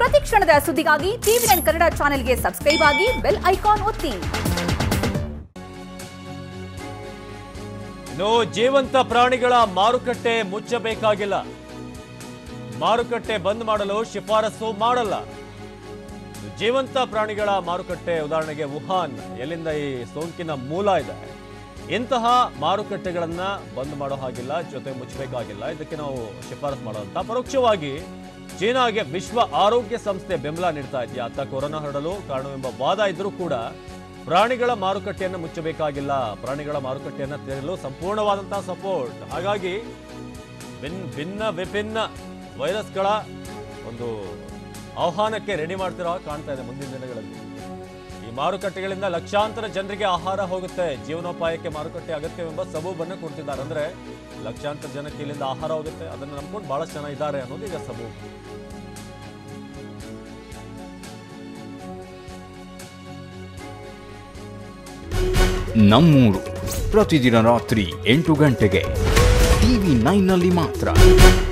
ಪ್ರತಿ ಕ್ಷಣದ ಸುದ್ದಿಗಾಗಿ ಟಿವಿ ನೈನ್ ಕನ್ನಡ ಚಾನೆಲ್ಗೆ ಸಬ್ಸ್ಕ್ರೈಬ್ ಆಗಿ ಬೆಲ್ ಐಕಾನ್ ಒತ್ತಿ ಇನ್ನು ಜೀವಂತ ಪ್ರಾಣಿಗಳ ಮಾರುಕಟ್ಟೆ ಮುಚ್ಚಬೇಕಾಗಿಲ್ಲ ಮಾರುಕಟ್ಟೆ ಬಂದ್ ಮಾಡಲು ಶಿಫಾರಸು ಮಾಡಲ್ಲ ಜೀವಂತ ಪ್ರಾಣಿಗಳ ಮಾರುಕಟ್ಟೆ ಉದಾಹರಣೆಗೆ ವುಹಾನ್ ಎಲ್ಲಿಂದ ಈ ಸೋಂಕಿನ ಮೂಲ ಇದೆ ಇಂತಹ ಮಾರುಕಟ್ಟೆಗಳನ್ನ ಬಂದ್ ಮಾಡೋ ಹಾಗಿಲ್ಲ ಜೊತೆ ಮುಚ್ಚಬೇಕಾಗಿಲ್ಲ ಇದಕ್ಕೆ ನಾವು ಶಿಫಾರಸು ಮಾಡೋದಂತ ಪರೋಕ್ಷವಾಗಿ ಚೀನಾಗೆ ವಿಶ್ವ ಆರೋಗ್ಯ ಸಂಸ್ಥೆ ಬೆಂಬಲ ನೀಡ್ತಾ ಇದೆಯಾ ಅಂತ ಕೊರೋನಾ ಹರಡಲು ಕಾರಣವೆಂಬ ವಾದ ಇದ್ರೂ ಕೂಡ ಪ್ರಾಣಿಗಳ ಮಾರುಕಟ್ಟೆಯನ್ನು ಮುಚ್ಚಬೇಕಾಗಿಲ್ಲ ಪ್ರಾಣಿಗಳ ಮಾರುಕಟ್ಟೆಯನ್ನು ತೆರೆಯಲು ಸಂಪೂರ್ಣವಾದಂತಹ ಸಪೋರ್ಟ್ ಹಾಗಾಗಿ ಭಿನ್ ಭಿನ್ನ ವಿಭಿನ್ನ ವೈರಸ್ಗಳ ಒಂದು ಆಹ್ವಾನಕ್ಕೆ ರೆಡಿ ಮಾಡ್ತಿರೋ ಹಾಗೆ ಕಾಣ್ತಾ ಇದೆ ಮುಂದಿನ ದಿನಗಳಲ್ಲಿ ಈ ಮಾರುಕಟ್ಟೆಗಳಿಂದ ಲಕ್ಷಾಂತರ ಜನರಿಗೆ ಆಹಾರ ಹೋಗುತ್ತೆ ಜೀವನೋಪಾಯಕ್ಕೆ ಮಾರುಕಟ್ಟೆ ಅಗತ್ಯವೆಂಬ ಸಬೂಬನ್ನು ಕೊಡ್ತಿದ್ದಾರೆ ಅಂದ್ರೆ ಲಕ್ಷಾಂತರ ಜನಕ್ಕೆ ಇಲ್ಲಿಂದ ಆಹಾರ ಹೋಗುತ್ತೆ ಅದನ್ನು ನಂಬ್ಕೊಂಡು ಬಹಳಷ್ಟು ಜನ ಇದ್ದಾರೆ ಅನ್ನೋದು ಈಗ ಸಬೂಬು ನಮ್ಮೂರು ಪ್ರತಿದಿನ ರಾತ್ರಿ ಎಂಟು ಗಂಟೆಗೆ ಟಿವಿ ನೈನ್ನಲ್ಲಿ ಮಾತ್ರ